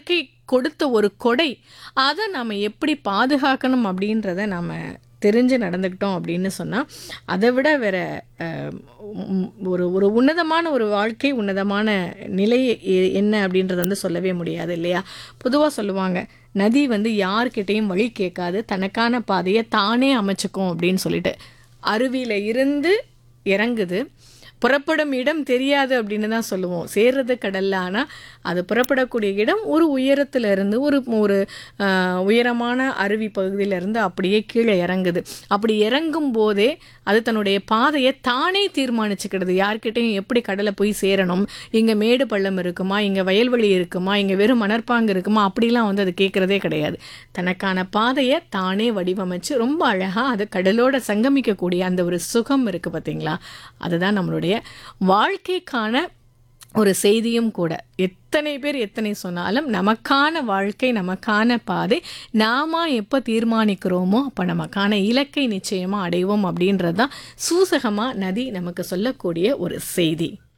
இயற்கை கொடுத்த ஒரு கொடை அதை நாம் எப்படி பாதுகாக்கணும் அப்படின்றத நாம் தெரிஞ்சு நடந்துக்கிட்டோம் அப்படின்னு சொன்னால் அதை விட வேற அஹ், உம், ஒரு ஒரு உன்னதமான ஒரு வாழ்க்கை உன்னதமான நிலை எ- என்ன அப்படின்றத வந்து சொல்லவே முடியாது இல்லையா பொதுவாக சொல்லுவாங்க நதி வந்து யார்கிட்டயும் வழி கேட்காது தனக்கான பாதையை தானே அமைச்சுக்கும் அப்படின்னு சொல்லிட்டு அருவியில் இருந்து இறங்குது புறப்படும் இடம் தெரியாது அப்படின்னு தான் சொல்லுவோம் சேர்றது கடல்ல ஆனால் அது புறப்படக்கூடிய இடம் ஒரு உயரத்துல இருந்து ஒரு ஒரு ஆஹ், உயரமான அருவி பகுதியில இருந்து அப்படியே கீழே இறங்குது அப்படி இறங்கும் போதே அது தன்னுடைய பாதையை தானே தீர்மானிச்சுக்கிடுது யார்கிட்டயும் எப்படி கடலை போய் சேரணும் இங்கே மேடு பள்ளம் இருக்குமா இங்கே வயல்வெளி இருக்குமா இங்கே வெறும் மணற்பாங்கு இருக்குமா அப்படிலாம் வந்து அது கேட்குறதே கிடையாது தனக்கான பாதையை தானே வடிவமைச்சு ரொம்ப அழகாக அது கடலோட சங்கமிக்கக்கூடிய அந்த ஒரு சுகம் இருக்குது பார்த்தீங்களா அதுதான் நம்மளுடைய வாழ்க்கைக்கான ஒரு செய்தியும் கூட எத்தனை பேர் எத்தனை சொன்னாலும் நமக்கான வாழ்க்கை நமக்கான பாதை நாம எப்போ தீர்மானிக்கிறோமோ அப்போ நமக்கான இலக்கை நிச்சயமாக அடைவோம் அப்படின்றது தான் சூசகமாக நதி நமக்கு சொல்லக்கூடிய ஒரு செய்தி